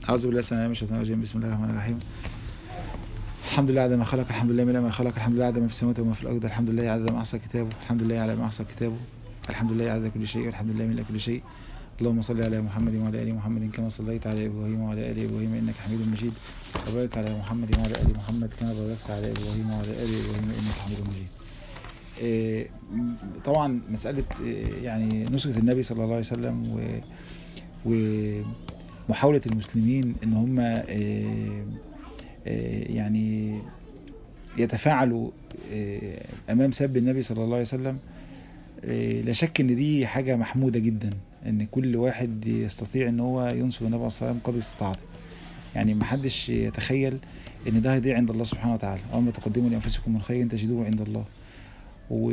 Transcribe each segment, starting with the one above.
أعوذ بالله السلام عليكم من الشيطان الرجيم بسم الله الرحمن الرحيم الحمد لله عدد ما خلق الحمد لله من ما خلق الحمد لله عدد ما في السماوات وما في الأرض الحمد لله عدد ما أحصى كتابه الحمد لله على ما أحصى كتابه الحمد لله عدد كل شيء والحمد لله من كل شيء اللهم صل على محمد وعلى ال محمد كما صليت على ابراهيم وعلى ال ابراهيم انك حميد مجيد وبارك على محمد وعلى ال محمد كما باركت على ابراهيم وعلى ال ابراهيم انك حميد مجيد إيه، طبعا مسألة إيه، يعني نصرة النبي صلى الله عليه وسلم و ومحاولة المسلمين ان هم إيه، إيه، يعني يتفاعلوا إيه، امام سب النبي صلى الله عليه وسلم إيه، لا شك ان دي حاجة محمودة جدا ان كل واحد يستطيع ان هو ينصر النبي صلى الله عليه وسلم قدر استطاعته يعني محدش يتخيل ان ده هيضيع عند الله سبحانه وتعالى وما تقدموا لانفسكم من خير تجدوه عند الله و...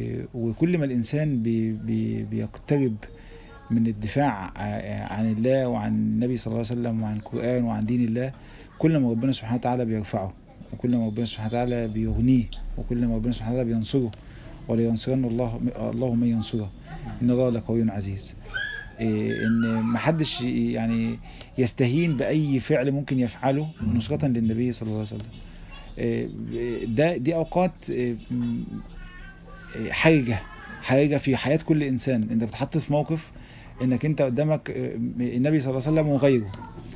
وكل ما الانسان بي... بي... بيقترب من الدفاع ع- عن الله وعن النبي صلى الله عليه وسلم وعن القرآن وعن دين الله كل ما ربنا سبحانه وتعالى بيرفعه وكل ما ربنا سبحانه وتعالى بيغنيه وكل ما ربنا سبحانه وتعالى بينصره ولينصرن الله الله من ينصره ان الله لقوي عزيز إيه، ان محدش يعني يستهين باي فعل ممكن يفعله نصرة للنبي صلى الله عليه وسلم إيه، ده دي اوقات إيه، م- إيه، حرجة حرجة في حياة كل انسان انت بتحط في موقف انك انت قدامك إيه، النبي صلى الله عليه وسلم وغيره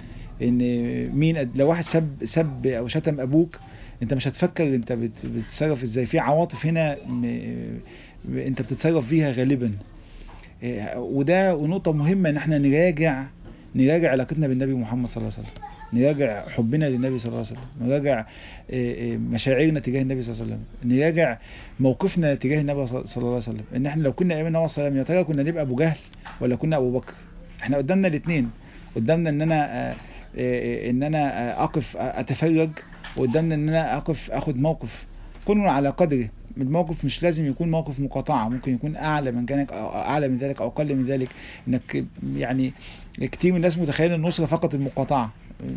ان مين قد- لو واحد سب سب او شتم ابوك انت مش هتفكر انت بت- بتتصرف ازاي في عواطف هنا م- انت بتتصرف فيها غالبا إيه، وده نقطة مهمة ان احنا نراجع نراجع علاقتنا بالنبي محمد صلى الله عليه وسلم نراجع حبنا للنبي صلى الله عليه وسلم نراجع إيه، إيه، مشاعرنا تجاه النبي صلى الله عليه وسلم نراجع موقفنا تجاه النبي صلى الله عليه وسلم ان احنا لو كنا ايام النبي صلى الله عليه وسلم يا ترى كنا نبقى ابو جهل ولا كنا ابو بكر احنا قدامنا الاثنين قدامنا ان انا آه، آه، ان انا آه، اقف آه، اتفرج وقدامنا ان انا اقف اخد موقف كن على قدره الموقف مش لازم يكون موقف مقاطعة ممكن يكون أعلى من كانك أو أعلى من ذلك أو أقل من ذلك إنك يعني كتير من الناس متخيل النصرة فقط المقاطعة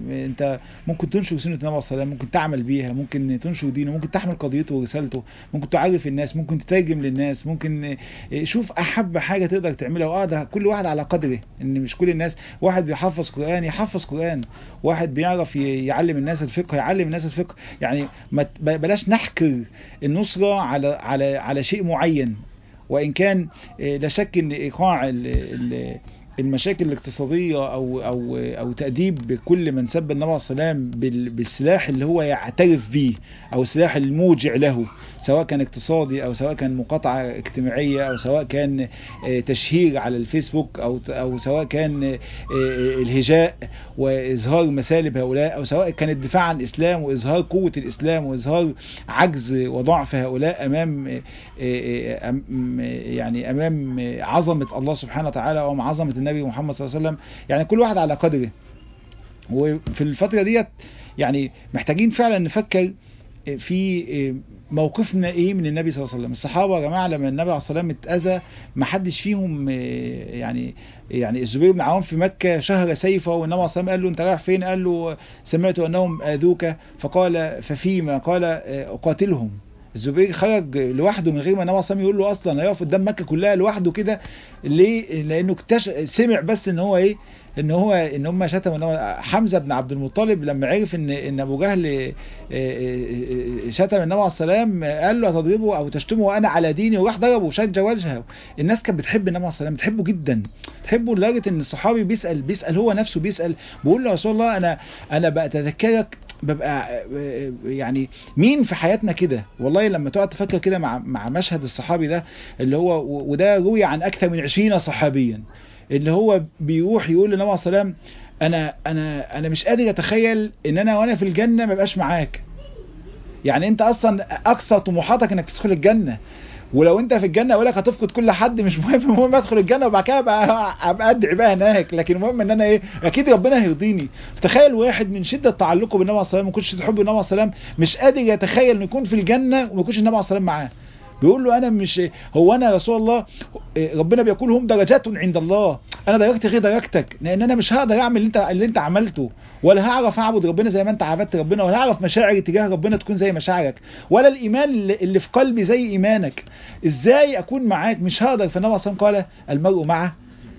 انت ممكن تنشر سنة النبي صلى الله عليه وسلم ممكن تعمل بيها ممكن تنشر دينه ممكن تحمل قضيته ورسالته ممكن تعرف الناس ممكن تترجم للناس ممكن اه، شوف احب حاجة تقدر تعملها اه ده كل واحد على قدره ان مش كل الناس واحد بيحفظ قرآن يحفظ قرآن واحد بيعرف ي- يعلم الناس الفقه يعلم الناس الفقه يعني ما ت- بلاش نحكر النصرة على على على شيء معين وإن كان آه، لا شك إن إيقاع ال- ال- المشاكل الاقتصادية أو أو أو تأديب كل من سب النبي صلى الله عليه وسلم بال- بالسلاح اللي هو يعترف به أو السلاح الموجع له سواء كان اقتصادي أو سواء كان مقاطعة اجتماعية أو سواء كان آه، تشهير على الفيسبوك أو أو سواء كان آه، آه، الهجاء وإظهار مسالب هؤلاء أو سواء كان الدفاع عن الإسلام وإظهار قوة الإسلام وإظهار عجز وضعف هؤلاء أمام آه، آه، أم- يعني أمام عظمة الله سبحانه وتعالى وأمام عظمة النبي محمد صلى الله عليه وسلم يعني كل واحد على قدره وفي الفترة ديت يعني محتاجين فعلا نفكر في موقفنا ايه من النبي صلى الله عليه وسلم الصحابه يا جماعه لما النبي عليه الصلاه والسلام اتاذى ما حدش فيهم يعني يعني الزبير بن عوام في مكه شهر سيفه والنبي عليه الصلاه والسلام قال له انت رايح فين قال له سمعت انهم اذوك فقال ففيما قال اقاتلهم الزبير خرج لوحده من غير ما النبي عليه الصلاه والسلام يقول له اصلا هيقف قدام مكه كلها لوحده كده ليه لانه اكتشف سمع بس ان هو ايه ان هو ان هم شتموا ان هو حمزه بن عبد المطلب لما عرف ان ان ابو جهل آه، آه، شتم النبي عليه السلام قال له هتضربه او تشتمه وانا على ديني وراح ضربه وشج وجهه الناس كانت بتحب النبي عليه السلام بتحبه جدا تحبه لدرجه ان الصحابي بيسال بيسال هو نفسه بيسال بيقول له يا رسول الله انا انا بتذكرك ببقى آه، يعني مين في حياتنا كده والله لما تقعد تفكر كده مع مع مشهد الصحابي ده اللي هو وده روي عن اكثر من 20 صحابيا اللي هو بيروح يقول للنبي عليه الصلاه والسلام انا انا انا مش قادر اتخيل ان انا وانا في الجنه ما بقاش معاك يعني انت اصلا اقصى طموحاتك انك تدخل الجنه ولو انت في الجنه اقول لك هتفقد كل حد مش مهم المهم ادخل الجنه وبعد كده ابقى ابقى ادعي بقى هناك لكن المهم ان انا ايه اكيد ربنا هيرضيني تخيل واحد من شده تعلقه بالنبي عليه الصلاه والسلام ما كنتش تحب النبي عليه الصلاه والسلام مش قادر يتخيل انه يكون في الجنه وما يكونش النبي عليه الصلاه والسلام معاه بيقول له انا مش هو انا يا رسول الله ربنا بيقول هم درجات عند الله انا درجتي غير درجتك لان انا مش هقدر اعمل اللي انت اللي انت عملته ولا هعرف اعبد ربنا زي ما انت عبدت ربنا ولا هعرف مشاعري تجاه ربنا تكون زي مشاعرك ولا الايمان اللي اللي في قلبي زي ايمانك ازاي اكون معاك مش هقدر فالنبي صلى الله عليه وسلم قال المرء معه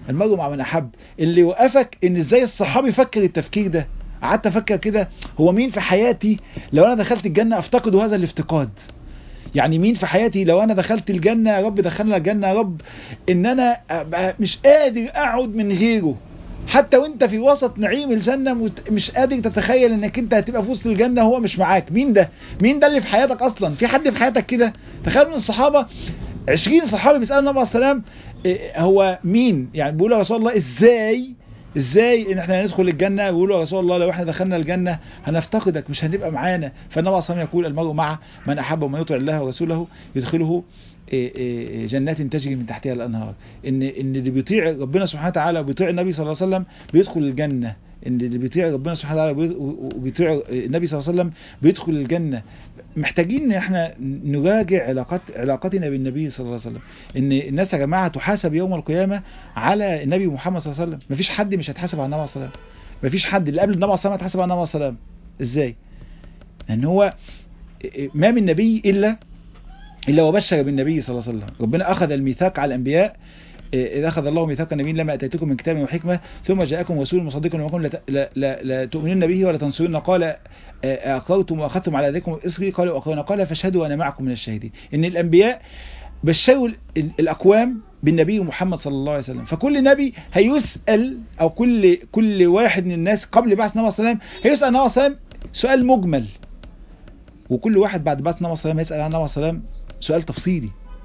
المرء مع من احب اللي وقفك ان ازاي الصحابي فكر التفكير ده قعدت افكر كده هو مين في حياتي لو انا دخلت الجنه افتقد هذا الافتقاد يعني مين في حياتي لو انا دخلت الجنه يا رب دخلنا الجنه يا رب ان انا أبقى مش قادر اقعد من غيره حتى وانت في وسط نعيم الجنة مش قادر تتخيل انك انت هتبقى في وسط الجنة هو مش معاك مين ده مين ده اللي في حياتك اصلا في حد في حياتك كده تخيل من الصحابة 20 صحابي بيسألوا النبي عليه السلام هو مين يعني بيقولوا يا رسول الله ازاي ازاي ان احنا ندخل الجنة ويقولوا يا رسول الله لو احنا دخلنا الجنة هنفتقدك مش هنبقى معانا فالنبي عليه الصلاة يقول المرء مع من احب ومن يطع الله ورسوله يدخله جنات تجري من تحتها الانهار ان ان اللي بيطيع ربنا سبحانه وتعالى وبيطيع النبي صلى الله عليه وسلم بيدخل الجنه ان اللي بيطيع ربنا سبحانه وتعالى وبيطيع النبي صلى الله عليه وسلم بيدخل الجنه محتاجين ان احنا نراجع علاقات علاقتنا بالنبي صلى الله عليه وسلم ان الناس يا جماعه تحاسب يوم القيامه على النبي محمد صلى الله عليه وسلم مفيش حد مش هيتحاسب على النبي صلى الله عليه وسلم مفيش حد اللي قبل النبي صلى الله عليه وسلم هيتحاسب على النبي صلى الله عليه وسلم ازاي لان هو ما من نبي الا إلا وبشر بالنبي صلى الله عليه وسلم ربنا أخذ الميثاق على الأنبياء إذا أخذ الله ميثاق النبيين لما أتيتكم من كتاب وحكمة ثم جاءكم رسول مصدق وكم لا, لا, لا تؤمنون به ولا تنصرون قال أقرتم وأخذتم على ذلكم إصري قالوا أقرنا قال فاشهدوا وأنا معكم من الشاهدين إن الأنبياء بشروا الأقوام بالنبي محمد صلى الله عليه وسلم فكل نبي هيسأل أو كل كل واحد من الناس قبل بعث النبي صلى الله عليه وسلم هيسأل النبي صلى الله عليه وسلم سؤال مجمل وكل واحد بعد بعث النبي صلى الله عليه وسلم هيسأل عن النبي صلى الله عليه وسلم سؤال تفصيلي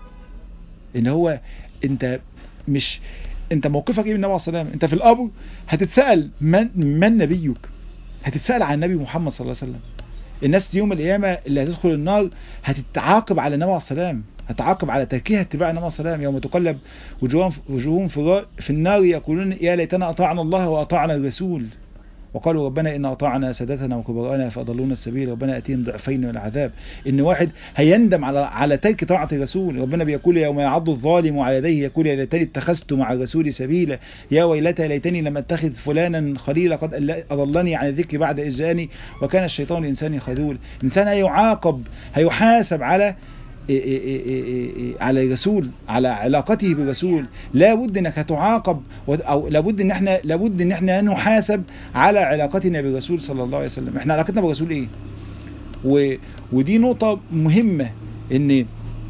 ان هو انت مش انت موقفك ايه من النبي عليه الصلاه والسلام انت في القبر هتتسال من من نبيك هتتسال عن النبي محمد صلى الله عليه وسلم الناس يوم القيامه اللي هتدخل النار هتتعاقب على النبي عليه السلام هتعاقب على تركها اتباع النبي صلى الله عليه وسلم يوم تقلب وجوههم وجوههم في النار يقولون يا ليتنا اطعنا الله واطعنا الرسول وقالوا ربنا إن أطعنا سادتنا وكبراءنا فأضلونا السبيل ربنا أتيهم ضعفين من العذاب إن واحد هيندم على على ترك طاعة الرسول ربنا بيقول يوم يعض الظالم على يديه يقول يا ليتني اتخذت مع الرسول سبيلا يا ويلتى ليتني لم اتخذ فلانا خليلا قد أضلني عن الذكر بعد إذ جاءني وكان الشيطان الإنسان خذول إنسان هيعاقب هيحاسب على إيه إيه إيه على الرسول على علاقته بالرسول لابد انك هتعاقب او لابد ان احنا لابد ان احنا نحاسب على علاقتنا بالرسول صلى الله عليه وسلم احنا علاقتنا بالرسول ايه و ودي نقطة مهمة ان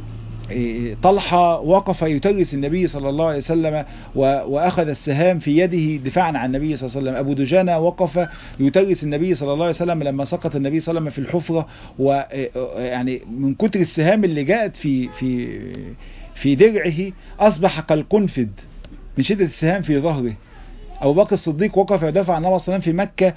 طلحة وقف يترس النبي صلى الله عليه وسلم وأخذ السهام في يده دفاعا عن النبي صلى الله عليه وسلم أبو دجانة وقف يترس النبي صلى الله عليه وسلم لما سقط النبي صلى الله عليه وسلم في الحفرة ويعني من كتر السهام اللي جاءت في في في درعه أصبح كالقنفذ من شدة السهام في ظهره أبو بكر الصديق وقف يدافع عن النبي صلى الله عليه وسلم في مكة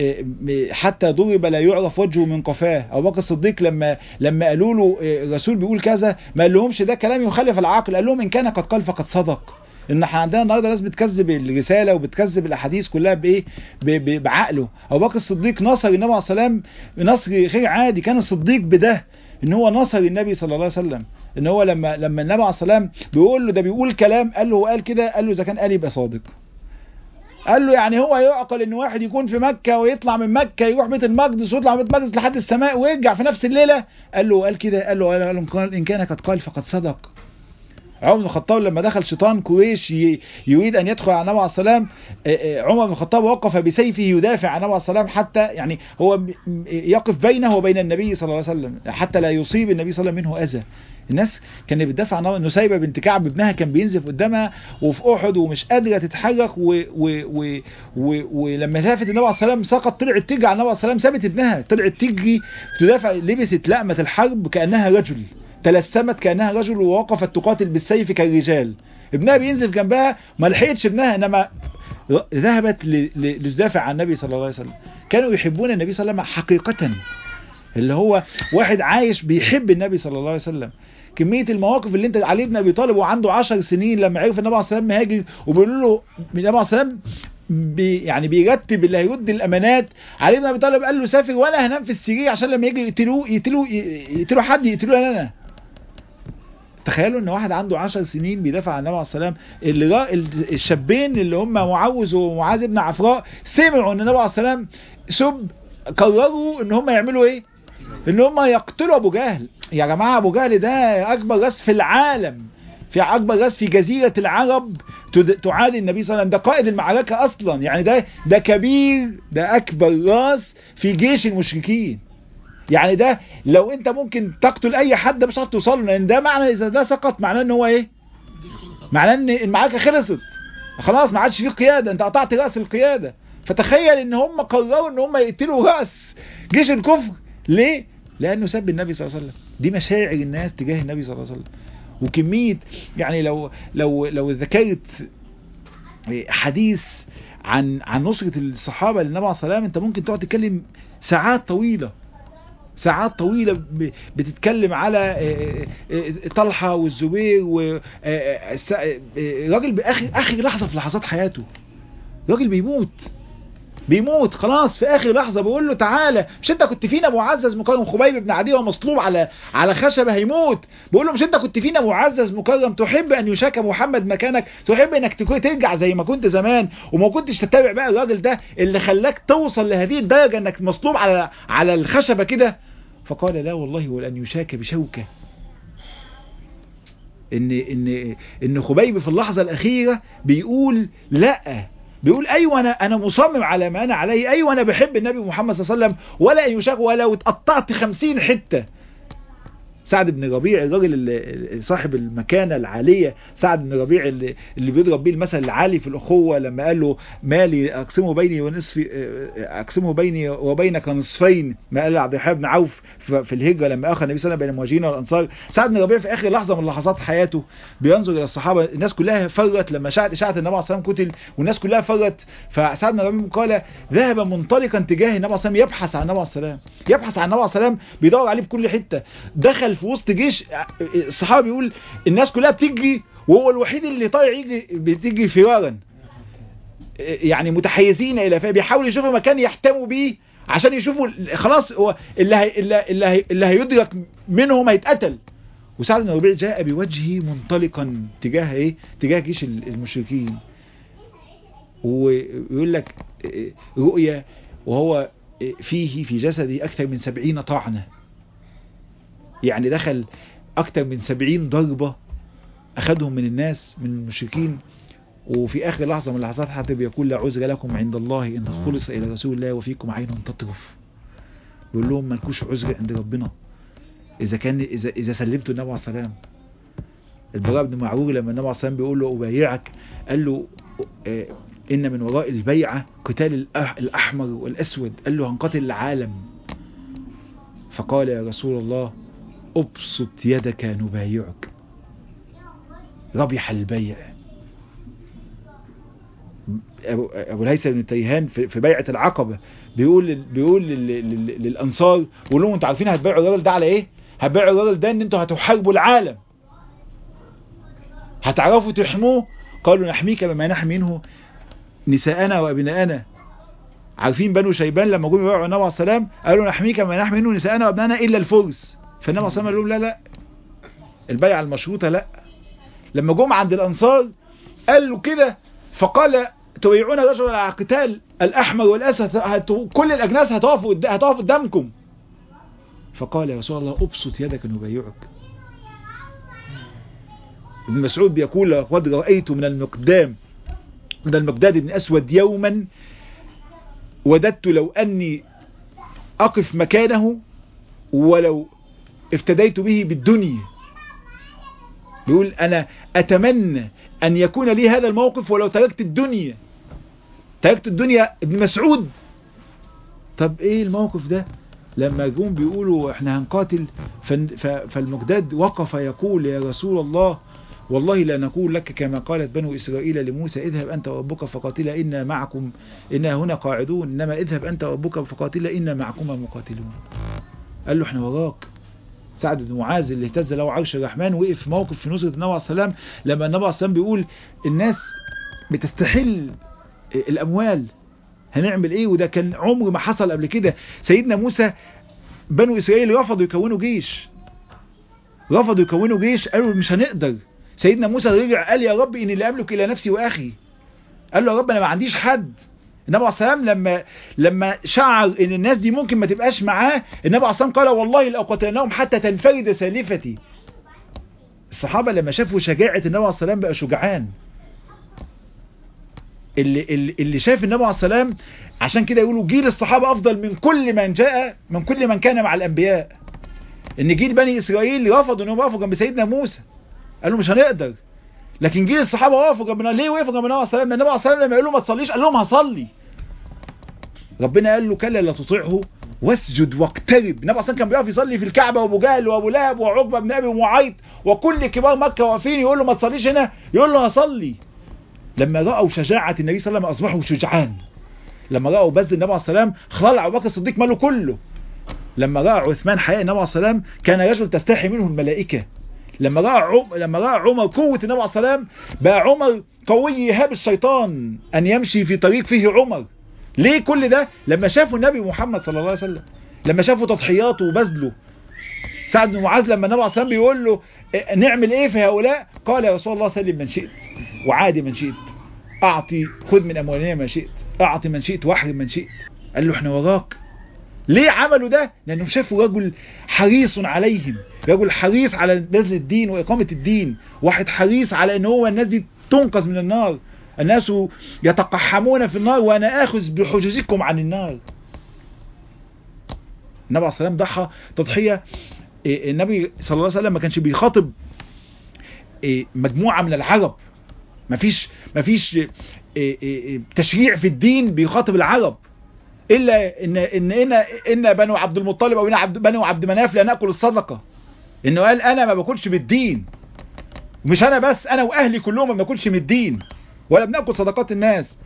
حتى ضرب لا يعرف وجهه من قفاه أبو بكر الصديق لما لما قالوا له الرسول بيقول كذا ما قال لهمش ده كلام يخالف العقل قال لهم إن كان قد قال فقد صدق ان احنا عندنا النهارده ناس بتكذب الرساله وبتكذب الاحاديث كلها بايه بعقله ابو بكر الصديق نصر النبي عليه الصلاه والسلام نصر غير عادي كان الصديق بده ان هو نصر النبي صلى الله عليه وسلم ان هو لما لما النبي عليه الصلاه والسلام بيقول له ده بيقول كلام قال له هو قال كده قال له اذا كان قال يبقى صادق قال له يعني هو يعقل ان واحد يكون في مكة ويطلع من مكة يروح بيت المقدس ويطلع من بيت المقدس لحد السماء ويرجع في نفس الليلة قال له قال كده قال له قال ان كان قد قال فقد صدق عمر بن الخطاب لما دخل شيطان قريش يريد ان يدخل على النبي عليه السلام عمر بن الخطاب وقف بسيفه يدافع عن النبي عليه السلام حتى يعني هو يقف بينه وبين النبي صلى الله عليه وسلم حتى لا يصيب النبي صلى الله عليه وسلم منه اذى الناس كانت بتدافع عن نسيبة بنت كعب ابنها كان بينزف قدامها وفي احد ومش قادره تتحرك و و و و ولما شافت النبي عليه السلام سقط طلعت تجري على النبي عليه السلام سابت ابنها طلعت تجري تدافع لبست لقمه الحرب كانها رجل تلسمت كانها رجل ووقفت تقاتل بالسيف كالرجال ابنها بينزف جنبها ما لحقتش ابنها انما ذهبت لتدافع عن النبي صلى الله عليه وسلم كانوا يحبون النبي صلى الله عليه وسلم حقيقه اللي هو واحد عايش بيحب النبي صلى الله عليه وسلم كمية المواقف اللي انت علي بن ابي طالب وعنده 10 سنين لما عرف النبي عليه الصلاه والسلام هاجر وبيقول له النبي عليه الصلاه والسلام بي يعني بيرتب اللي هيرد الامانات علي بن ابي طالب قال له سافر وانا هنام في السرير عشان لما يجي يقتلوه يقتلوه يقتلوا حد يقتلوه انا تخيلوا ان واحد عنده 10 سنين بيدافع عن النبي عليه الصلاه والسلام اللي الشابين اللي هم معوذ ومعاذ بن عفراء سمعوا ان النبي عليه الصلاه والسلام سب قرروا ان هم يعملوا ايه ان هم يقتلوا ابو جهل يا جماعة ابو جهل ده اكبر راس في العالم في اكبر راس في جزيره العرب تد- تعادي النبي صلى الله عليه وسلم ده قائد المعركه اصلا يعني ده ده كبير ده اكبر راس في جيش المشركين يعني ده لو انت ممكن تقتل اي حد مش هتعرف توصل له لان ده معنى اذا ده سقط معناه ان هو ايه معناه ان المعركه خلصت خلاص ما عادش فيه قياده انت قطعت راس القياده فتخيل ان هم قرروا ان هم يقتلوا راس جيش الكفر ليه لانه سب النبي صلى الله عليه وسلم دي مشاعر الناس تجاه النبي صلى الله عليه وسلم وكميه يعني لو لو لو ذكرت حديث عن عن نصرة الصحابة للنبي عليه الصلاة والسلام انت ممكن تقعد تتكلم ساعات طويلة ساعات طويلة ب- بتتكلم على آه، آه، طلحة والزبير وراجل بآخر آخر لحظة في لحظات حياته راجل بيموت بيموت خلاص في اخر لحظه بيقول له تعالى مش انت كنت فينا معزز مكرم خبيب بن عدي ومصلوب على على خشبه هيموت بيقول له مش انت كنت فينا معزز مكرم تحب ان يشاك محمد مكانك تحب انك تكون ترجع زي ما كنت زمان وما كنتش تتبع بقى الراجل ده اللي خلاك توصل لهذه الدرجه انك مصلوب على على الخشبه كده فقال لا والله ولن يشاك بشوكه ان ان ان خبيب في اللحظه الاخيره بيقول لا بيقول ايوه انا انا مصمم على ما انا عليه ايوه انا بحب النبي محمد صلى الله عليه وسلم ولا يشاق ولو اتقطعت خمسين حته سعد بن ربيع الراجل اللي صاحب المكانة العالية سعد بن ربيع اللي, اللي بيضرب بيه المثل العالي في الأخوة لما قال له مالي أقسمه بيني ونصف أقسمه بيني وبينك نصفين ما قال عبد الرحمن بن عوف في الهجرة لما أخذ النبي صلى الله عليه وسلم بين المهاجرين والأنصار سعد بن ربيع في آخر لحظة من لحظات حياته بينظر إلى الصحابة الناس كلها فرت لما شاعت إشاعة النبي عليه الصلاة والسلام قتل والناس كلها فرت فسعد بن ربيع قال ذهب منطلقا تجاه النبي عليه الصلاة والسلام يبحث عن النبي عليه السلام يبحث عن النبي عليه السلام بيدور عليه في كل حتة دخل في وسط جيش الصحابه بيقول الناس كلها بتجري وهو الوحيد اللي طالع يجري بتجري فرارا يعني متحيزين الى فيه بيحاول يشوفوا مكان يحتموا بيه عشان يشوفوا خلاص هو اللي هي اللي هي اللي هيدرك منهم هيتقتل وسعد بن ربيع جاء بوجهه منطلقا تجاه ايه تجاه جيش المشركين ويقول لك رؤيا وهو فيه في جسده اكثر من سبعين طعنه يعني دخل اكتر من سبعين ضربة اخدهم من الناس من المشركين وفي اخر لحظة من لحظات حتى يقول لا عذر لكم عند الله ان خلص الى رسول الله وفيكم عين تطرف بيقول لهم مالكوش عذر عند ربنا اذا كان اذا اذا سلمتوا النبي عليه السلام البراء بن معرور لما النبي عليه السلام بيقول له ابايعك قال له آه ان من وراء البيعة قتال الاحمر والاسود قال له هنقتل العالم فقال يا رسول الله ابسط يدك نبايعك ربح البيع ابو الهيثم بن تيهان في بيعه العقبه بيقول بيقول للانصار بيقول لهم انتوا عارفين هتبيعوا الراجل ده على ايه هتبيعوا الراجل ده ان انتوا هتحاربوا العالم هتعرفوا تحموه قالوا نحميك بما نحمي منه نساءنا وابناءنا عارفين بنو شيبان لما جم يبيعوا النبي عليه السلام قالوا نحميك بما نحمي منه نساءنا وابناءنا الا الفرس فالنبي عليه الصلاه والسلام قال لهم لا لا البيعه المشروطه لا لما جم عند الانصار قال له كده فقال تبيعون رجلا على قتال الاحمر والاسد كل الاجناس هتقف هتقف قدامكم فقال يا رسول الله ابسط يدك نبايعك ابن مسعود بيقول لقد رايت من المقدام من المقداد بن اسود يوما وددت لو اني اقف مكانه ولو افتديت به بالدنيا بيقول انا اتمنى ان يكون لي هذا الموقف ولو تركت الدنيا تركت الدنيا ابن مسعود طب ايه الموقف ده لما جم بيقولوا احنا هنقاتل فالمقداد وقف يقول يا رسول الله والله لا نقول لك كما قالت بنو إسرائيل لموسى اذهب أنت وربك فقاتلا إنا معكم إنا هنا قاعدون إنما اذهب أنت وربك فقاتلا إنا معكما مقاتلون قال له احنا وراك سعد بن معاذ اللي اهتز له عرش الرحمن وقف في موقف في نصرة النبي عليه السلام لما النبي عليه السلام بيقول الناس بتستحل الأموال هنعمل ايه وده كان عمر ما حصل قبل كده سيدنا موسى بنو إسرائيل رفضوا يكونوا جيش رفضوا يكونوا جيش قالوا مش هنقدر سيدنا موسى رجع قال يا رب إني لا أملك إلى نفسي وأخي قال له يا رب أنا ما عنديش حد النبي عليه السلام لما لما شعر ان الناس دي ممكن ما تبقاش معاه النبي عليه السلام قال والله لو قتلناهم حتى تنفرد سالفتي الصحابة لما شافوا شجاعة النبي عليه السلام بقى شجعان اللي, اللي, اللي شاف النبي عليه السلام عشان كده يقولوا جيل الصحابة أفضل من كل من جاء من كل من كان مع الأنبياء إن جيل بني إسرائيل رفضوا إنهم يقفوا جنب سيدنا موسى قالوا مش هنقدر لكن جيل الصحابة وقفوا جنب ليه وقفوا جنب النبي عليه السلام النبي عليه السلام لما يقول له ما تصليش قال لهم هصلي ربنا قال له كلا لا تطيعه واسجد واقترب النبي اصلا كان بيقف يصلي في الكعبه وابو جهل وابو لهب وعقبه بن ابي معيط وكل كبار مكه واقفين يقول له ما تصليش هنا يقول له هصلي لما راوا شجاعه النبي صلى الله عليه وسلم اصبحوا شجعان لما راوا بذل النبي عليه السلام خلع ابو بكر الصديق ماله كله لما راى عثمان حياء النبي عليه السلام كان رجل تستحي منه الملائكه لما راى عم... لما راى عمر قوه النبي عليه السلام بقى عمر قوي يهاب الشيطان ان يمشي في طريق فيه عمر ليه كل ده لما شافوا النبي محمد صلى الله عليه وسلم لما شافوا تضحياته وبذله سعد بن معاذ لما النبي عليه الصلاه بيقول له نعمل ايه في هؤلاء قال يا رسول الله سلم من شئت وعادي من شئت اعطي خذ من اموالنا ما شئت اعطي من شئت واحرم من شئت قال له احنا وراك ليه عملوا ده لانهم شافوا رجل حريص عليهم رجل حريص على بذل الدين واقامه الدين واحد حريص على ان هو الناس دي تنقذ من النار الناس يتقحمون في النار وانا اخذ بحجوزكم عن النار النبي عليه السلام ضحى تضحية النبي صلى الله عليه وسلم ما كانش بيخاطب مجموعة من العرب ما فيش ما فيش تشريع في الدين بيخاطب العرب الا ان ان ان ان بنو عبد المطلب او ان عبد بنو عبد مناف لا ناكل الصدقه انه قال انا ما باكلش بالدين مش انا بس انا واهلي كلهم ما بناكلش من الدين ولا بناكل صدقات الناس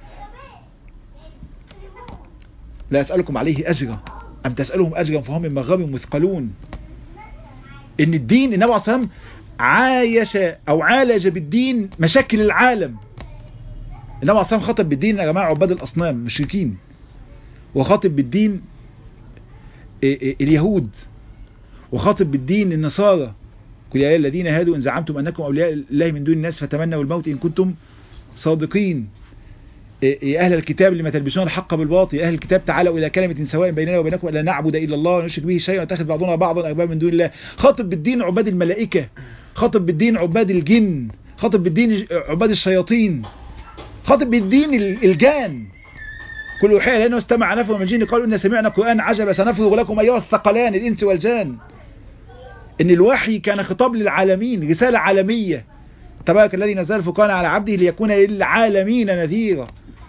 لا اسالكم عليه اجرا ام تسالهم اجرا فهم من مغرب مثقلون ان الدين النبي عليه الصلاه والسلام عايش او عالج بالدين مشاكل العالم النبي عليه الصلاه والسلام خاطب بالدين يا جماعه عباد الاصنام مشركين وخاطب بالدين اليهود وخاطب بالدين النصارى قل يا الذين هادوا ان زعمتم انكم اولياء الله من دون الناس فتمنوا الموت ان كنتم صادقين يا أهل الكتاب لما تلبسون الحق بالباطل يا أهل الكتاب تعالوا إلى كلمة سواء بيننا وبينكم ألا نعبد إلا الله ونشرك به شيئا ونتخذ بعضنا بعضا أربابا من دون الله خاطب بالدين عباد الملائكة خاطب بالدين عباد الجن خاطب بالدين عباد الشياطين خاطب بالدين الجان كل وحي لأنه استمع نفر من الجن قالوا إن سمعنا قرآن عجب سنفرغ لكم أيها الثقلان الإنس والجان إن الوحي كان خطاب للعالمين رسالة عالمية تبارك الذي نزل الفرقان على عبده ليكون للعالمين نذيرا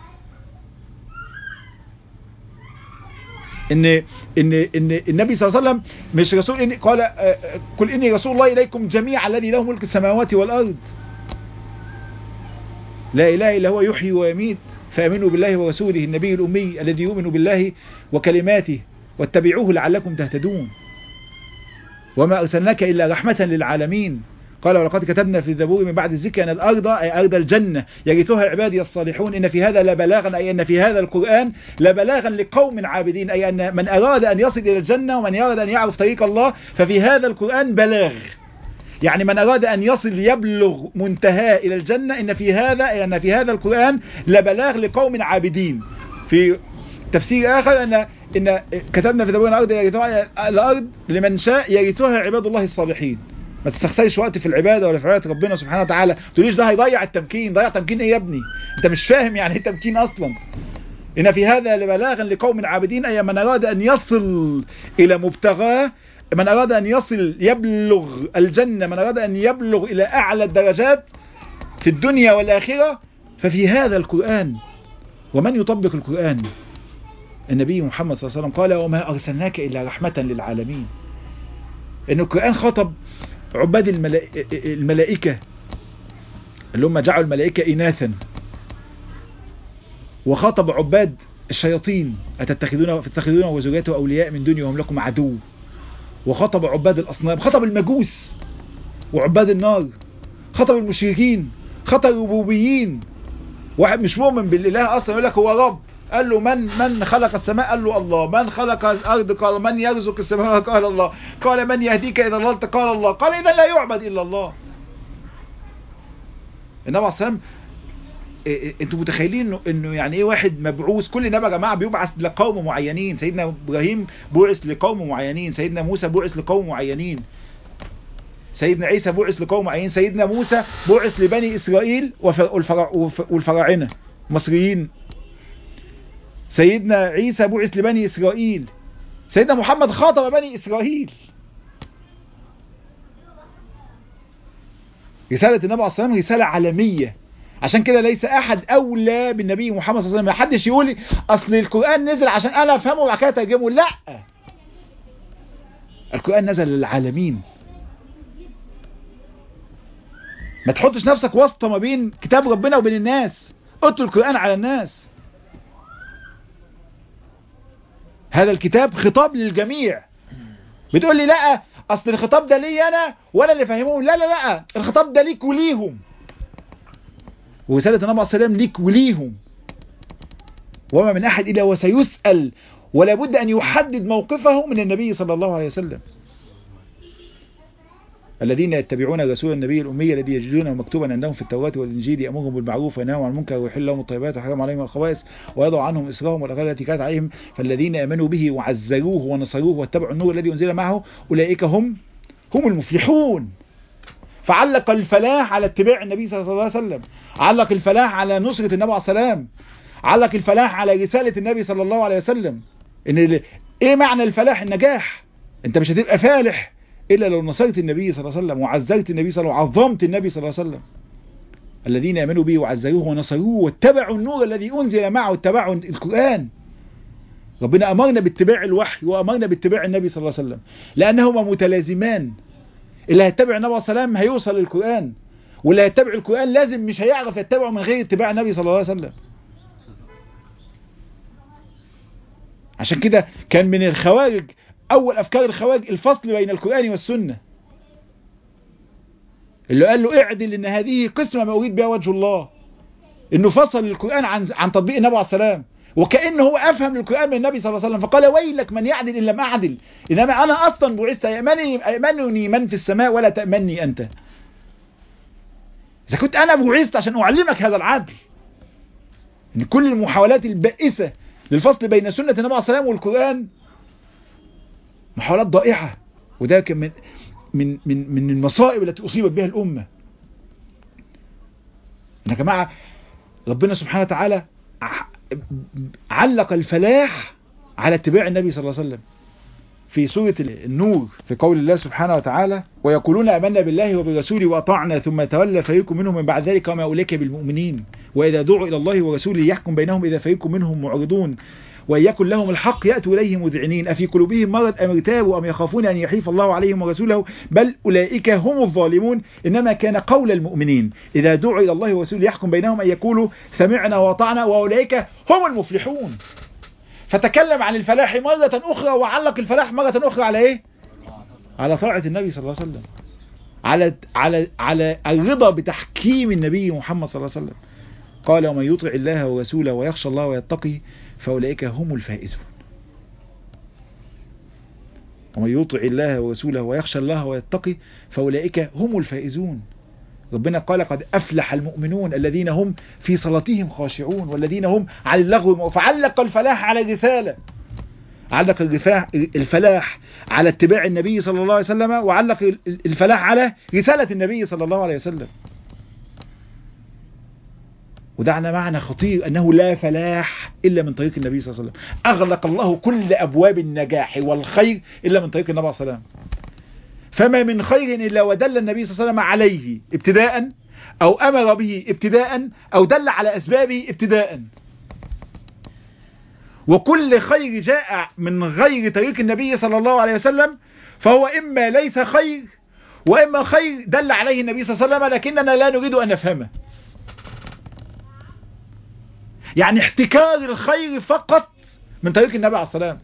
ان ان ان النبي صلى الله عليه وسلم مش رسول إن قال قل اني رسول الله اليكم جميعا الذي له ملك السماوات والارض لا اله الا هو يحيي ويميت فامنوا بالله ورسوله النبي الامي الذي يؤمن بالله وكلماته واتبعوه لعلكم تهتدون وما ارسلناك الا رحمه للعالمين قال ولقد كتبنا في الزبور من بعد الذكر أن الأرض أي أرض الجنة يرثها عبادي الصالحون إن في هذا لبلاغا أي أن في هذا القرآن لبلاغا لقوم عابدين أي أن من أراد أن يصل إلى الجنة ومن أراد أن يعرف طريق الله ففي هذا القرآن بلاغ يعني من أراد أن يصل يبلغ منتهى إلى الجنة إن في هذا أي أن في هذا القرآن لبلاغ لقوم عابدين في تفسير آخر أن إن كتبنا في زبور الأرض يرثها الأرض لمن شاء يرثها عباد الله الصالحين ما تستخسرش وقت في العباده ولا في عباده ربنا سبحانه وتعالى تقوليش ده هيضيع التمكين ضيع تمكين ايه يا ابني انت مش فاهم يعني ايه تمكين اصلا ان في هذا لبلاغا لقوم عابدين اي من اراد ان يصل الى مبتغاه من اراد ان يصل يبلغ الجنه من اراد ان يبلغ الى اعلى الدرجات في الدنيا والاخره ففي هذا القران ومن يطبق القران النبي محمد صلى الله عليه وسلم قال وما ارسلناك الا رحمه للعالمين ان القران خاطب عباد الملائكة اللي هم جعلوا الملائكة إناثا وخاطب عباد الشياطين أتتخذون تتخذون وزوجاته أولياء من دنيا وهم لكم عدو وخاطب عباد الأصنام خاطب المجوس وعباد النار خاطب المشركين خاطب الربوبيين واحد مش مؤمن بالله أصلا يقول لك هو رب قال له من من خلق السماء قال له الله من خلق الأرض قال من يرزق السماء قال الله قال من يهديك إذا ضللت قال الله قال إذا لا يعبد إلا الله النبي عليه الصلاة انتوا متخيلين انه انه يعني ايه واحد مبعوث كل نبي يا جماعه بيبعث لقوم معينين سيدنا ابراهيم بعث لقوم معينين سيدنا موسى بعث لقوم معينين سيدنا عيسى بعث لقوم معين سيدنا موسى بعث لبني إسرائيل والفراعنة مصريين سيدنا عيسى بعث لبني إسرائيل سيدنا محمد خاطب بني إسرائيل رسالة النبي عليه الصلاة والسلام رسالة عالمية عشان كده ليس أحد أولى بالنبي محمد صلى الله عليه وسلم ما حدش يقول لي أصل القرآن نزل عشان أنا أفهمه وبعد كده أترجمه لا القرآن نزل للعالمين ما تحطش نفسك واسطة ما بين كتاب ربنا وبين الناس اتلو القرآن على الناس هذا الكتاب خطاب للجميع بتقول لي لا اصل الخطاب ده لي انا ولا اللي فهموهم لا لا لا الخطاب ده ليك وليهم ورسالة النبي عليه السلام ليك وليهم وما من احد الا وسيسأل ولا بد ان يحدد موقفه من النبي صلى الله عليه وسلم الذين يتبعون رسول النبي الأمي الذي يجدونه مكتوبا عندهم في التوراة والإنجيل يأمرهم بالمعروف وينهاهم عن المنكر ويحل لهم الطيبات ويحرم عليهم الخبائث ويضع عنهم إسرهم والأغلال التي كانت عليهم فالذين آمنوا به وعزروه ونصروه واتبعوا النور الذي أنزل معه أولئك هم هم المفلحون فعلق الفلاح على اتباع النبي صلى الله عليه وسلم علق الفلاح على نصرة النبي عليه السلام علق الفلاح على رسالة النبي صلى الله عليه وسلم ان ايه معنى الفلاح النجاح انت مش هتبقى فالح إلا لو نصرت النبي صلى الله عليه وسلم وعزرت النبي صلى الله عليه وسلم وعظمت النبي صلى الله عليه وسلم الذين آمنوا به وعزروه ونصروه واتبعوا النور الذي أنزل معه واتبعوا القرآن ربنا أمرنا باتباع الوحي وأمرنا باتباع النبي صلى الله عليه وسلم لأنهما متلازمان اللي هيتبع النبي صلى الله عليه وسلم هيوصل للقرآن واللي هيتبع القرآن لازم مش هيعرف يتبعه من غير اتباع النبي صلى الله عليه وسلم عشان كده كان من الخوارج أول أفكار الخوارج الفصل بين القرآن والسنة اللي قال له اعدل ان هذه قسمة ما أريد بها وجه الله انه فصل القرآن عن عن تطبيق النبي عليه السلام وكأنه هو أفهم القرآن من النبي صلى الله عليه وسلم فقال ويلك من يعدل إن لم أعدل إنما أنا أصلا بعثت يأمنني, يأمنني من في السماء ولا تأمني أنت إذا كنت أنا بعثت عشان أعلمك هذا العدل إن كل المحاولات البائسة للفصل بين سنة النبي عليه السلام والقرآن محاولات ضائعة وده كان من من من من المصائب التي أصيبت بها الأمة يا جماعة ربنا سبحانه وتعالى علق الفلاح على اتباع النبي صلى الله عليه وسلم في سورة النور في قول الله سبحانه وتعالى ويقولون آمنا بالله وبرسوله وأطعنا ثم تولى فريق منهم من بعد ذلك وما أولئك بالمؤمنين وإذا دعوا إلى الله ورسوله يحكم بينهم إذا فريق منهم معرضون وإن يكن لهم الحق يأتوا إليه مذعنين أفي قلوبهم مرض أم ارتابوا أم يخافون أن يحيف الله عليهم ورسوله بل أولئك هم الظالمون إنما كان قول المؤمنين إذا دعوا إلى الله ورسوله يحكم بينهم أن يقولوا سمعنا وأطعنا وأولئك هم المفلحون فتكلم عن الفلاح مرة أخرى وعلق الفلاح مرة أخرى على إيه على طاعة النبي صلى الله عليه وسلم على على على الرضا بتحكيم النبي محمد صلى الله عليه وسلم قال ومن يطع الله ورسوله ويخشى الله ويتقي فأولئك هم الفائزون ومن يطع الله ورسوله ويخشى الله ويتقي فأولئك هم الفائزون ربنا قال قد أفلح المؤمنون الذين هم في صلاتهم خاشعون والذين هم على اللغو فعلق الفلاح على الرسالة علق الفلاح على اتباع النبي صلى الله عليه وسلم وعلق الفلاح على رسالة النبي صلى الله عليه وسلم ودعنا معنى خطير أنه لا فلاح إلا من طريق النبي صلى الله عليه وسلم أغلق الله كل أبواب النجاح والخير إلا من طريق النبي صلى الله عليه وسلم فما من خير إلا ودل النبي صلى الله عليه وسلم عليه ابتداء أو أمر به ابتداء أو دل على أسبابه ابتداء وكل خير جاء من غير طريق النبي صلى الله عليه وسلم فهو إما ليس خير وإما خير دل عليه النبي صلى الله عليه وسلم لكننا لا نريد أن نفهمه يعني احتكار الخير فقط من طريق النبي عليه السلام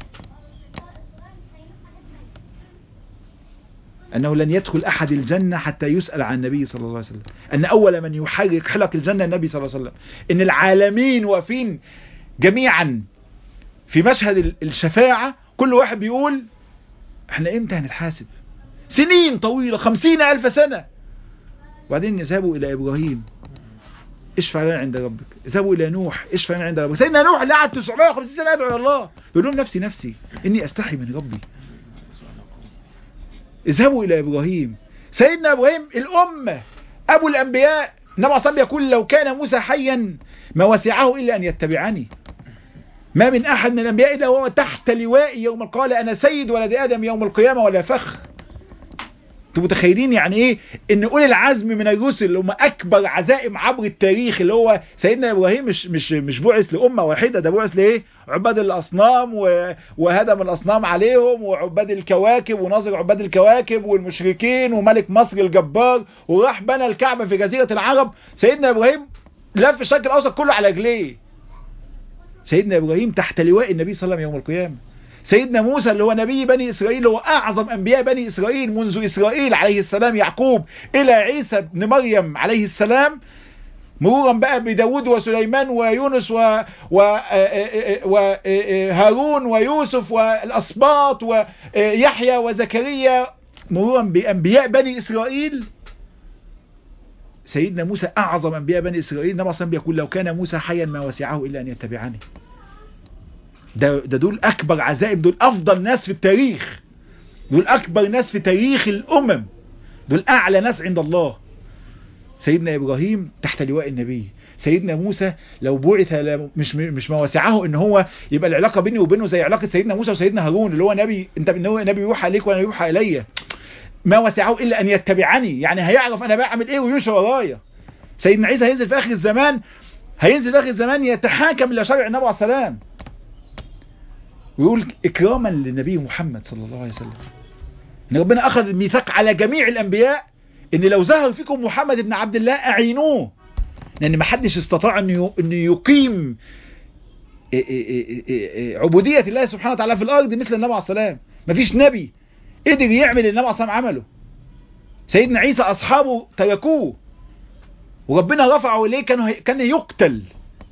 أنه لن يدخل أحد الجنة حتى يسأل عن النبي صلى الله عليه وسلم أن أول من يحرك حلق الجنة النبي صلى الله عليه وسلم إن العالمين واقفين جميعا في مشهد الشفاعة كل واحد بيقول احنا امتى هنتحاسب سنين طويلة خمسين ألف سنة وبعدين يذهبوا إلى إبراهيم اشفع لنا عند ربك اذهبوا الى نوح اشفع لنا عند ربك سيدنا نوح اللي قعد 950 سنه يدعو الى الله يقول لهم نفسي نفسي اني استحي من ربي اذهبوا الى ابراهيم سيدنا ابراهيم الامه ابو الانبياء النبي صلى الله يقول لو كان موسى حيا ما وسعه الا ان يتبعني ما من احد من الانبياء الا وهو تحت لوائي يوم القيامه انا سيد ولد ادم يوم القيامه ولا فخر انتوا متخيلين يعني ايه ان اولي العزم من الرسل اللي هم اكبر عزائم عبر التاريخ اللي هو سيدنا ابراهيم مش مش مش بعث لامه واحده ده بعث لايه عباد الاصنام و... وهدم الاصنام عليهم وعباد الكواكب وناظر عباد الكواكب والمشركين وملك مصر الجبار وراح بنى الكعبه في جزيره العرب سيدنا ابراهيم لف الشرق الاوسط كله على رجليه سيدنا ابراهيم تحت لواء النبي صلى الله عليه وسلم يوم القيامه سيدنا موسى اللي هو نبي بني إسرائيل هو أعظم أنبياء بني إسرائيل منذ إسرائيل عليه السلام يعقوب إلى عيسى بن مريم عليه السلام مرورا بقى بداود وسليمان ويونس و... و... وهارون ويوسف والأسباط ويحيى وزكريا مرورا بأنبياء بني إسرائيل سيدنا موسى أعظم أنبياء بني إسرائيل النبي صلى الله يقول لو كان موسى حيا ما وسعه إلا أن يتبعني ده, ده دول أكبر عزائم دول أفضل ناس في التاريخ دول أكبر ناس في تاريخ الأمم دول أعلى ناس عند الله سيدنا إبراهيم تحت لواء النبي سيدنا موسى لو بعث مش مش ما وسعه ان هو يبقى العلاقه بيني وبينه زي علاقه سيدنا موسى وسيدنا هارون اللي هو نبي انت هو نبي يوحى عليك وانا يوحى الي ما وسعه الا ان يتبعني يعني هيعرف انا بعمل ايه ويمشي ورايا سيدنا عيسى هينزل في اخر الزمان هينزل في اخر الزمان يتحاكم الى شرع النبي عليه السلام ويقول اكراما للنبي محمد صلى الله عليه وسلم ان ربنا اخذ الميثاق على جميع الانبياء ان لو ظهر فيكم محمد بن عبد الله اعينوه لان ما حدش استطاع انه انه يقيم عبودية الله سبحانه وتعالى في الارض مثل النبي عليه السلام مفيش نبي قدر يعمل اللي النبي عليه السلام عمله سيدنا عيسى اصحابه تركوه وربنا رفعه اليه كان كان يقتل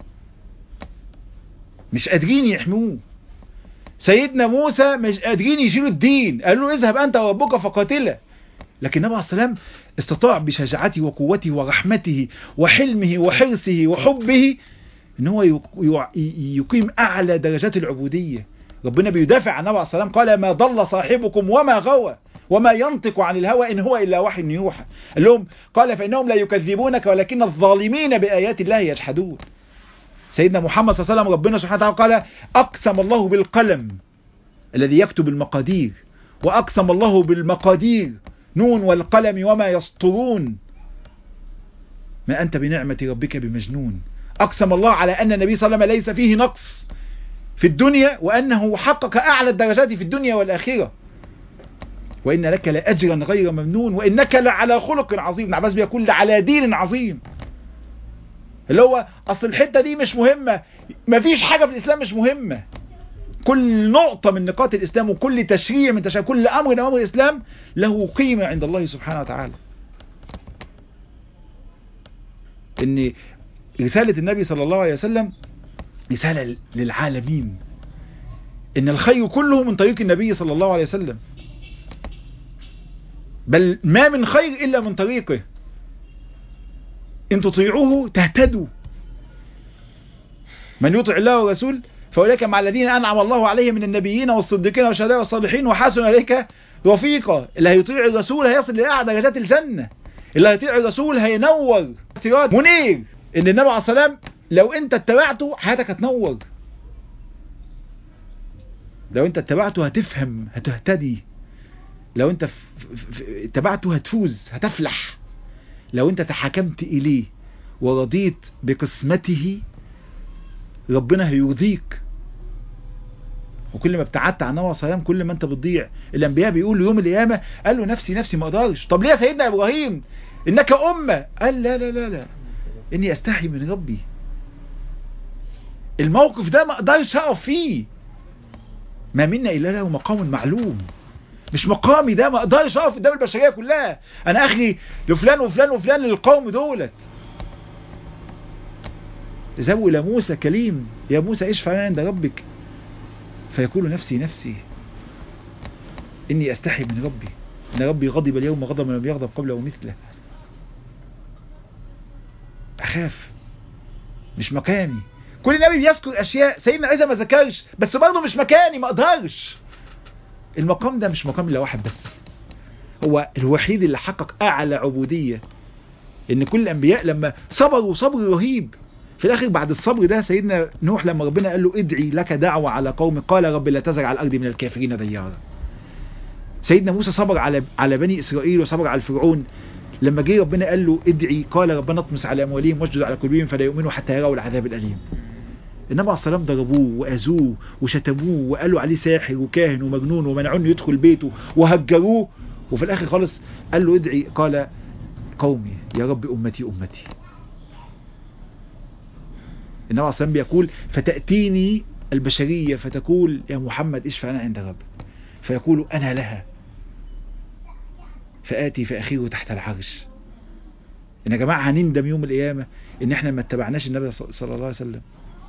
مش قادرين يحموه سيدنا موسى مش قادرين يشيلوا الدين قالوا له اذهب انت وربك فقاتله لكن النبي عليه السلام استطاع بشجاعته وقوته ورحمته وحلمه وحرصه وحبه ان هو يقيم اعلى درجات العبودية ربنا بيدافع عن النبي عليه السلام قال ما ضل صاحبكم وما غوى وما ينطق عن الهوى ان هو الا وحي يوحى قال لهم قال فانهم لا يكذبونك ولكن الظالمين بايات الله يجحدون سيدنا محمد صلى الله عليه وسلم ربنا سبحانه وتعالى قال اقسم الله بالقلم الذي يكتب المقادير واقسم الله بالمقادير نون والقلم وما يسطرون ما أنت بنعمة ربك بمجنون أقسم الله على أن النبي صلى الله عليه وسلم ليس فيه نقص في الدنيا وأنه حقق أعلى الدرجات في الدنيا والآخرة وإن لك لأجرا غير ممنون وإنك لعلى خلق عظيم ابن عباس بيقول على دين عظيم اللي هو أصل الحتة دي مش مهمة مفيش حاجة في الإسلام مش مهمة كل نقطة من نقاط الإسلام وكل تشريع من تشريع كل أمر من أمر الإسلام له قيمة عند الله سبحانه وتعالى إن رسالة النبي صلى الله عليه وسلم رسالة للعالمين إن الخير كله من طريق النبي صلى الله عليه وسلم بل ما من خير إلا من طريقه إن تطيعوه تهتدوا من يطع الله ورسول فأولئك مع الذين أنعم الله عليهم من النبيين والصديقين والشهداء والصالحين وحسن إليك رفيقا اللي هيطيع الرسول هيصل لأعلى درجات الجنة اللي هيطيع الرسول هينور سراج منير إن النبي عليه السلام لو أنت اتبعته حياتك هتنور لو أنت اتبعته هتفهم هتهتدي لو أنت اتبعته هتفوز هتفلح لو أنت تحكمت إليه ورضيت بقسمته ربنا هيرضيك وكل ما ابتعدت عن نوى صيام كل ما انت بتضيع الانبياء بيقولوا يوم القيامه قال له نفسي نفسي ما اقدرش طب ليه يا سيدنا ابراهيم انك امه قال لا لا لا لا اني استحي من ربي الموقف ده ما اقدرش اقف فيه ما منا الا له مقام معلوم مش مقامي ده ما اقدرش اقف قدام البشريه كلها انا اخي لفلان وفلان وفلان للقوم دولت ذهبوا إلى موسى كليم يا موسى اشفع عند ربك فيقول نفسي نفسي إني أستحي من ربي إن ربي غضب اليوم غضبا لم يغضب قبله مثله أخاف مش مكاني كل نبي بيذكر أشياء سيدنا عيسى ما ذكرش بس برضه مش مكاني ما أقدرش المقام ده مش مقام إلا واحد بس هو الوحيد اللي حقق اعلى عبودية ان كل الانبياء لما صبروا صبر رهيب في الاخر بعد الصبر ده سيدنا نوح لما ربنا قال له ادعي لك دعوة على قوم قال رب لا تزرع على الارض من الكافرين ديارا سيدنا موسى صبر على على بني اسرائيل وصبر على الفرعون لما جه ربنا قال له ادعي قال ربنا اطمس على اموالهم واشدد على قلوبهم فلا يؤمنوا حتى يروا العذاب الاليم النبي عليه الصلاه والسلام ضربوه واذوه وشتموه وقالوا عليه ساحر وكاهن ومجنون ومنعوه انه يدخل بيته وهجروه وفي الاخر خالص قال له ادعي قال قومي يا رب امتي امتي النبي عليه الصلاه والسلام بيقول فتاتيني البشريه فتقول يا محمد اشفع انا عند ربك فيقول انا لها فآتي فأخيه تحت العرش إن يا جماعة هنندم يوم القيامة إن إحنا ما اتبعناش النبي صلى الله عليه وسلم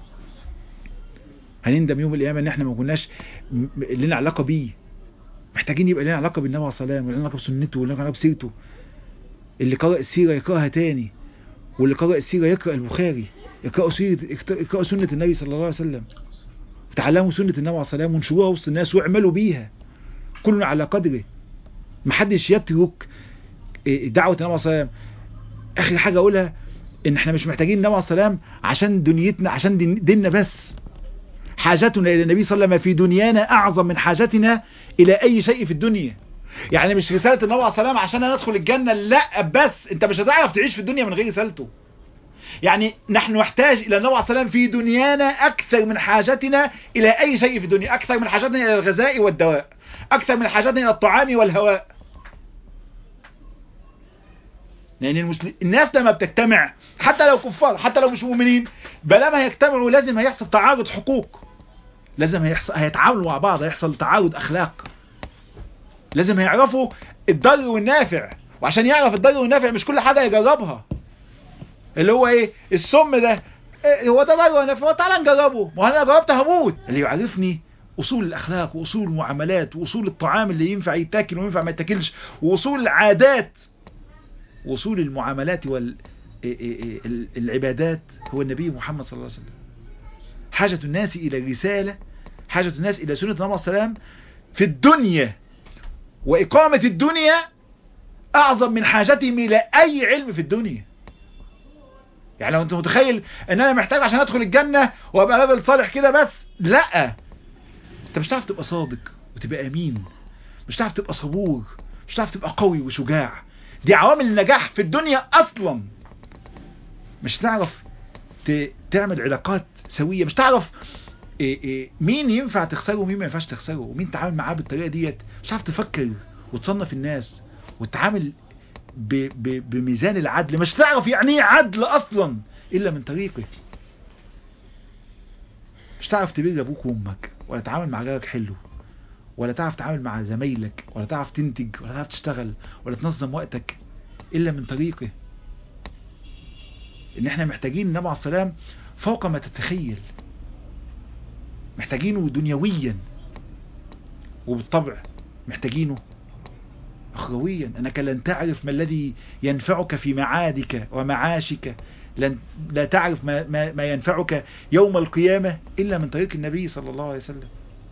هنندم يوم القيامة إن إحنا ما كناش لنا علاقة بيه محتاجين يبقى لنا علاقة بالنبي عليه الصلاة والسلام ولنا علاقة بسنته ولنا علاقة بسيرته اللي قرأ السيرة يقرأها تاني واللي قرأ السيرة يقرأ البخاري يقرأ سيرة يقرأ سنة النبي صلى الله عليه وسلم تعلموا سنة النبي عليه الصلاة والسلام وانشروها وسط الناس واعملوا بيها كلنا على قدره محدش يترك دعوة النبي عليه الصلاة اخر حاجة اقولها ان احنا مش محتاجين النبي عليه الصلاة عشان دنيتنا عشان دين ديننا بس حاجتنا الى النبي صلى الله عليه وسلم في دنيانا اعظم من حاجتنا الى اي شيء في الدنيا يعني مش رسالة النبي عليه الصلاة عشان انا ادخل الجنة لا بس انت مش هتعرف تعيش في الدنيا من غير رسالته يعني نحن نحتاج الى النبي عليه الصلاة في دنيانا اكثر من حاجتنا الى اي شيء في الدنيا اكثر من حاجتنا الى الغذاء والدواء اكثر من حاجتنا الى الطعام والهواء لان المسلم الناس لما بتجتمع حتى لو كفار حتى لو مش مؤمنين بلما يجتمعوا لازم هيحصل تعارض حقوق لازم هيحصل هيتعاملوا مع بعض هيحصل تعارض اخلاق لازم هيعرفوا الضر والنافع وعشان يعرف الضر والنافع مش كل حاجه يجربها اللي هو ايه السم ده إيه هو ده ضر ونافع تعالى نجربه ما انا جربت هموت اللي يعرفني اصول الاخلاق واصول المعاملات واصول الطعام اللي ينفع يتاكل وينفع ما يتاكلش واصول العادات وصول المعاملات والعبادات هو النبي محمد صلى الله عليه وسلم حاجة الناس إلى الرسالة حاجة الناس إلى سنة النبي عليه السلام في الدنيا وإقامة الدنيا أعظم من حاجتهم إلى أي علم في الدنيا يعني لو أنت متخيل أن أنا محتاج عشان أدخل الجنة وأبقى راجل صالح كده بس لا أنت مش هتعرف تبقى صادق وتبقى أمين مش هتعرف تبقى صبور مش هتعرف تبقى قوي وشجاع دي عوامل النجاح في الدنيا اصلا مش تعرف تعمل علاقات سوية مش تعرف إيه إيه مين ينفع تخسره ومين ما ينفعش تخسره ومين تعامل معاه بالطريقة ديت مش تعرف تفكر وتصنف الناس وتتعامل ب ب بميزان العدل مش تعرف يعني ايه عدل اصلا الا من طريقه مش تعرف تبر ابوك وامك ولا تتعامل مع جارك حلو ولا تعرف تتعامل مع زمايلك ولا تعرف تنتج ولا تعرف تشتغل ولا تنظم وقتك إلا من طريقه إن إحنا محتاجين النبي عليه السلام فوق ما تتخيل محتاجينه دنيويا وبالطبع محتاجينه أخرويا أنك لن تعرف ما الذي ينفعك في معادك ومعاشك لن لا تعرف ما, ما, ما ينفعك يوم القيامة إلا من طريق النبي صلى الله عليه وسلم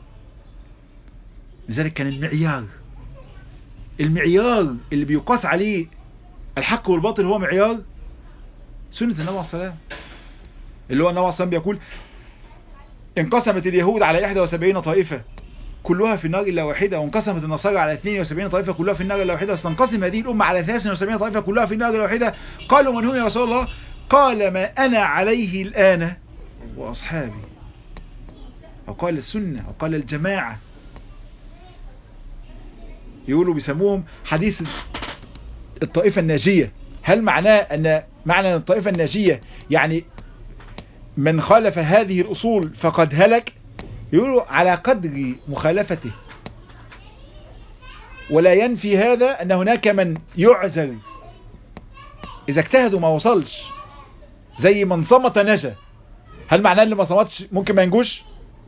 لذلك كان المعيار المعيار اللي بيقاس عليه الحق والباطل هو معيار سنة النبي عليه الصلاة اللي هو النبي عليه الصلاة بيقول انقسمت اليهود على 71 طائفة كلها في النار إلا واحدة وانقسمت النصارى على 72 طائفة كلها في النار إلا واحدة ستنقسم هذه الأمة على 73 طائفة كلها في النار إلا واحدة قالوا من هم يا رسول الله قال ما أنا عليه الآن وأصحابي أو قال السنة أو قال الجماعة يقولوا بيسموهم حديث الطائفة الناجية هل معناه أن معنى الطائفة الناجية يعني من خالف هذه الأصول فقد هلك يقولوا على قدر مخالفته ولا ينفي هذا أن هناك من يعذر إذا اجتهدوا ما وصلش زي من صمت نجا هل معناه اللي ما صمتش ممكن ما ينجوش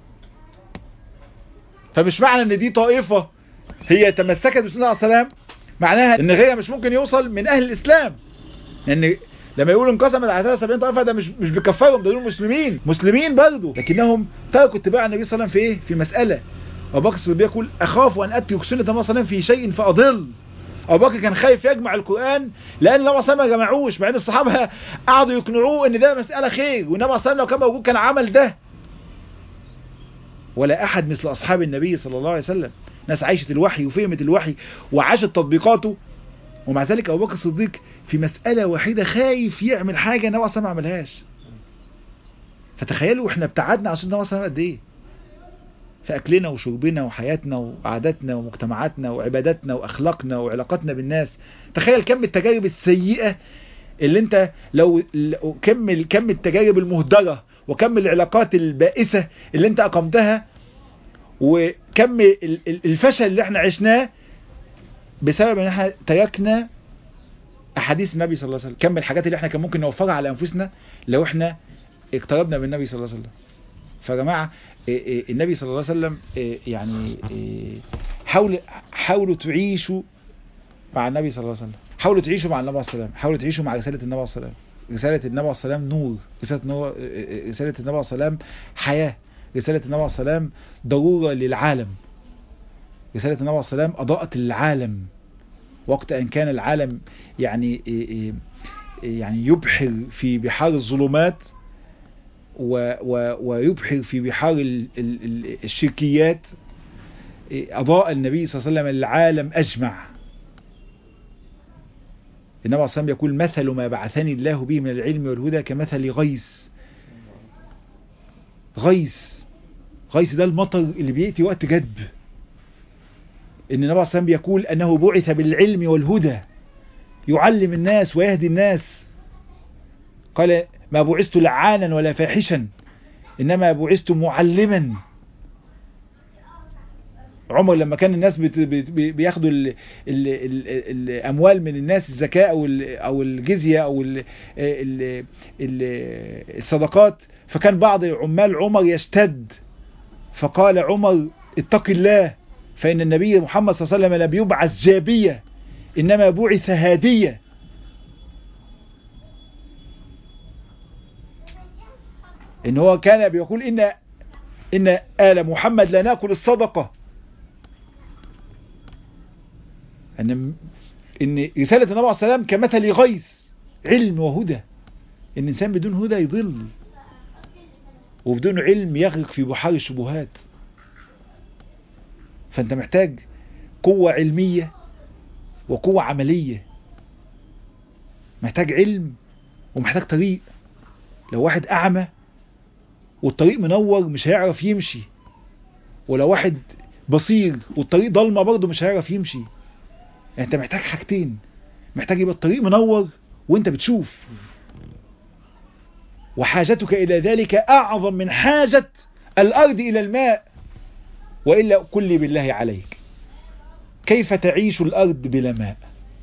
فمش معنى ان دي طائفة هي تمسكت بسنة عليه السلام معناها ان غيرها مش ممكن يوصل من اهل الاسلام لان لما يقولوا انقسمت على 73 طائفة ده مش مش بيكفرهم ده دول مسلمين مسلمين برضه لكنهم تركوا اتباع النبي صلى الله عليه وسلم في ايه في مسألة ابو بكر الصديق يقول اخاف ان اترك سنة النبي صلى الله عليه وسلم في شيء فاضل ابو بكر كان خايف يجمع القران لان النبي صلى الله عليه وسلم ما جمعوش مع ان الصحابه قعدوا يقنعوه ان ده مساله خير والنبي صلى الله عليه وسلم لو كان موجود كان عمل ده ولا احد مثل اصحاب النبي صلى الله عليه وسلم ناس عايشت الوحي وفهمت الوحي وعاشت تطبيقاته ومع ذلك ابو بكر الصديق في مساله واحده خايف يعمل حاجه النبي صلى الله عليه وسلم ما عملهاش فتخيلوا احنا ابتعدنا عن سنه النبي صلى الله عليه وسلم قد ايه في أكلنا وشربنا وحياتنا وعاداتنا ومجتمعاتنا وعباداتنا وأخلاقنا وعلاقاتنا بالناس تخيل كم التجارب السيئة اللي انت لو كم كم التجارب المهدرة وكم العلاقات البائسة اللي انت أقمتها وكم الفشل اللي احنا عشناه بسبب ان احنا تركنا أحاديث النبي صلى الله عليه وسلم كم الحاجات اللي احنا كان ممكن نوفرها على أنفسنا لو احنا اقتربنا من النبي صلى الله عليه وسلم فجماعة النبي صلى الله عليه وسلم يعني حاولوا حاولوا تعيشوا مع النبي صلى الله عليه وسلم حاولوا تعيشوا مع النبي صلى الله عليه وسلم حاولوا تعيشوا مع رسالة النبي صلى الله عليه وسلم رسالة النبي صلى الله عليه وسلم نور رسالة نور رسالة النبي صلى الله عليه وسلم حياة رسالة النبي صلى الله عليه وسلم ضرورة للعالم رسالة النبي صلى الله عليه وسلم أضاءت العالم وقت أن كان العالم يعني يعني يبحر في بحار الظلمات و و ويبحر في بحار ال ال الشركيات أضاء النبي صلى الله عليه وسلم العالم أجمع النبي صلى الله عليه وسلم يقول مثل ما بعثني الله به من العلم والهدى كمثل غيث غيث غيث ده المطر اللي بيأتي وقت جدب ان النبي صلى الله عليه وسلم بيقول انه بعث بالعلم والهدى يعلم الناس ويهدي الناس قال ما بعثت لعانا ولا فاحشا إنما بعثت معلما عمر لما كان الناس بت بياخدوا ال ال ال الأموال من الناس الزكاة أو أو الجزية أو ال ال الصدقات فكان بعض عمال عمر يشتد فقال عمر اتق الله فإن النبي محمد صلى الله عليه وسلم لم يبعث جابية إنما بعث هادية ان هو كان بيقول ان ان آل محمد لا ناكل الصدقة ان ان رسالة النبي عليه السلام كمثل غيث علم وهدى ان الانسان بدون هدى يضل وبدون علم يغرق في بحار الشبهات فانت محتاج قوة علمية وقوة عملية محتاج علم ومحتاج طريق لو واحد أعمى والطريق منور مش هيعرف يمشي ولو واحد بصير والطريق ضلمة برضه مش هيعرف يمشي يعني انت محتاج حاجتين محتاج يبقى الطريق منور وانت بتشوف وحاجتك إلى ذلك أعظم من حاجة الأرض إلى الماء وإلا قل لي بالله عليك كيف تعيش الأرض بلا ماء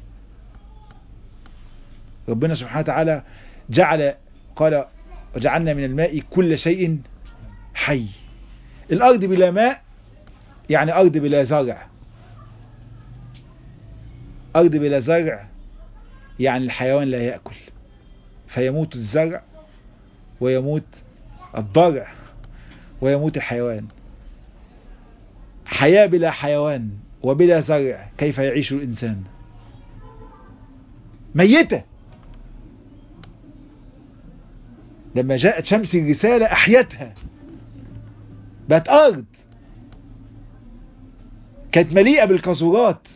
ربنا سبحانه وتعالى جعل قال وجعلنا من الماء كل شيء حي الأرض بلا ماء يعني أرض بلا زرع أرض بلا زرع يعني الحيوان لا يأكل فيموت الزرع ويموت الضرع ويموت الحيوان حياة بلا حيوان وبلا زرع كيف يعيش الإنسان ميتة لما جاءت شمس الرسالة أحيتها بقت أرض كانت مليئة بالقاذورات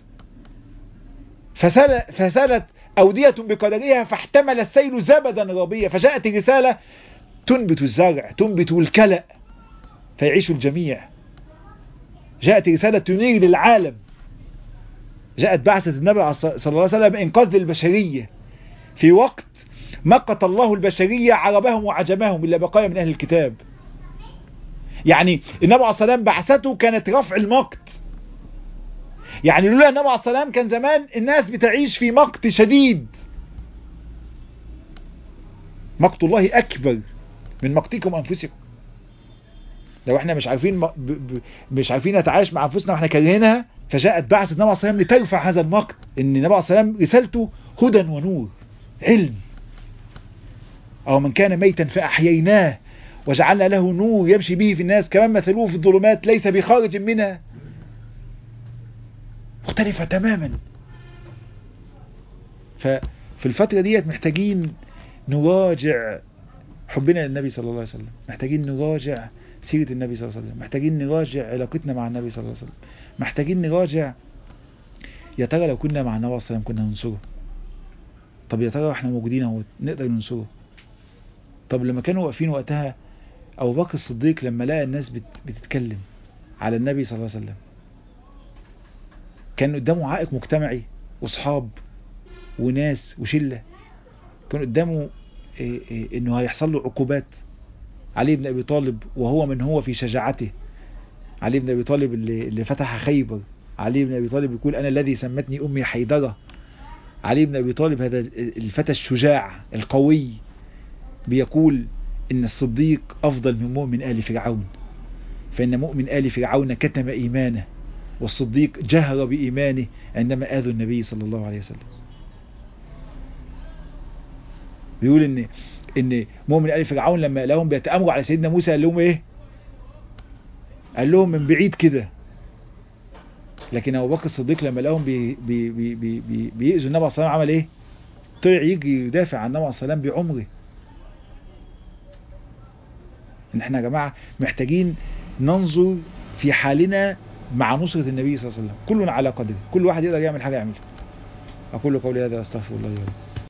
فسال فسالت أودية بقدرها فاحتمل السيل زبدا ربيا فجاءت الرسالة تنبت الزرع تنبت الكلأ فيعيش الجميع جاءت رسالة تنير للعالم جاءت بعثة النبي صلى الله عليه وسلم إنقاذ البشرية في وقت مقت الله البشرية عربهم وعجمهم إلا بقايا من أهل الكتاب يعني النبي عليه الصلاة والسلام بعثته كانت رفع المقت يعني لولا النبي عليه الصلاة والسلام كان زمان الناس بتعيش في مقت شديد مقت الله أكبر من مقتكم أنفسكم لو احنا مش عارفين م... ب... ب... مش عارفين نتعايش مع انفسنا واحنا كارهينها فجاءت بعثة النبي عليه الصلاة والسلام لترفع هذا المقت ان النبي عليه الصلاة والسلام رسالته هدى ونور علم او من كان ميتا فاحييناه وجعلنا له نور يمشي به في الناس كمان مثلوه في الظلمات ليس بخارج منها مختلفة تماما ففي الفترة ديت محتاجين نراجع حبنا للنبي صلى الله عليه وسلم محتاجين نراجع سيرة النبي صلى الله عليه وسلم محتاجين نراجع علاقتنا مع النبي صلى الله عليه وسلم محتاجين نراجع يا ترى لو كنا مع النبي صلى الله عليه وسلم كنا ننصره طب يا ترى احنا موجودين اهو نقدر ننصره طب لما كانوا واقفين وقتها ابو بكر الصديق لما لقى الناس بت- بتتكلم على النبي صلى الله عليه وسلم كان قدامه عائق مجتمعي واصحاب وناس وشله كان قدامه إيه إيه انه هيحصل له عقوبات علي بن ابي طالب وهو من هو في شجاعته علي بن ابي طالب اللي, اللي فتح خيبر علي بن ابي طالب يقول انا الذي سمتني امي حيدره علي بن ابي طالب هذا الفتى الشجاع القوي بيقول ان الصديق افضل من مؤمن ال فرعون فان مؤمن ال فرعون كتم ايمانه والصديق جهر بايمانه عندما اذوا النبي صلى الله عليه وسلم بيقول ان ان مؤمن ال فرعون لما لهم بيتامروا على سيدنا موسى قال لهم ايه قال لهم من بعيد كده لكن ابو بكر الصديق لما لهم بي بي بي بي بي بيأذوا النبي صلى الله عليه وسلم عمل ايه طلع يجي يدافع عن النبي صلى الله عليه وسلم بعمره ان احنا يا جماعه محتاجين ننظر في حالنا مع نصرة النبي صلى الله عليه وسلم كل على قدره كل واحد يقدر يعمل حاجة يعملها أقول قولي هذا أستغفر الله لي ولكم